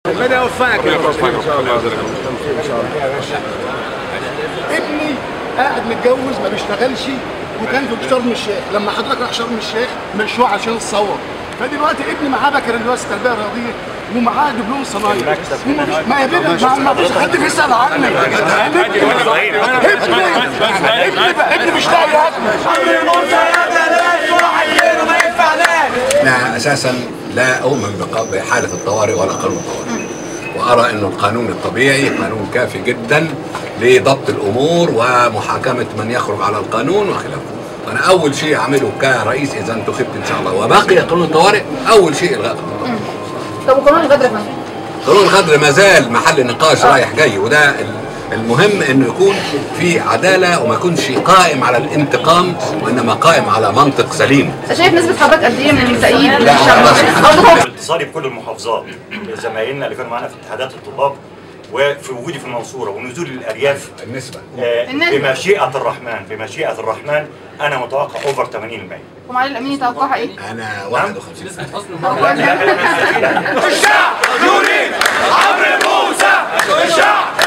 ربنا يوفقك يا رب ان شاء الله ابني قاعد متجوز ما بيشتغلش وكان في شرم الشيخ لما حضرتك راح شرم الشيخ مشروع عشان تصور فدلوقتي ابني معاه بكالوريوس تربيه رياضيه ومعاه دبلوم صنايع ومفيش- ما يا بيه ما ما فيش حد بيسال عنك ابني ابني ابني مش لاقي ياكل انا اساسا لا اؤمن بق- بحاله الطوارئ ولا قانون الطوارئ وارى انه القانون الطبيعي قانون كافي جدا لضبط الامور ومحاكمه من يخرج على القانون وخلافه انا اول شيء اعمله كرئيس اذا انتخبت ان شاء الله وبقي قانون الطوارئ اول شيء الغاء قانون الطوارئ طب وقانون الغدر كمان قانون الغدر ما زال محل نقاش رايح جاي وده ال- المهم انه يكون في عداله وما يكونش قائم على الانتقام وانما قائم على منطق سليم شايف نسبة حضرتك قد ايه من المسائيين اللي لا، الشعب خلاص. او ده هو اتصالي بكل المحافظات زمايلنا اللي كانوا معانا في اتحادات الطلاب وفي وجودي في المنصوره ونزول الارياف النسبه آه، النسبة. بمشيئه الرحمن بمشيئه الرحمن انا متوقع اوفر 80% ومعالي الامين يتوقعها ايه؟ انا 51 الشعب نورين عمرو موسى الشعب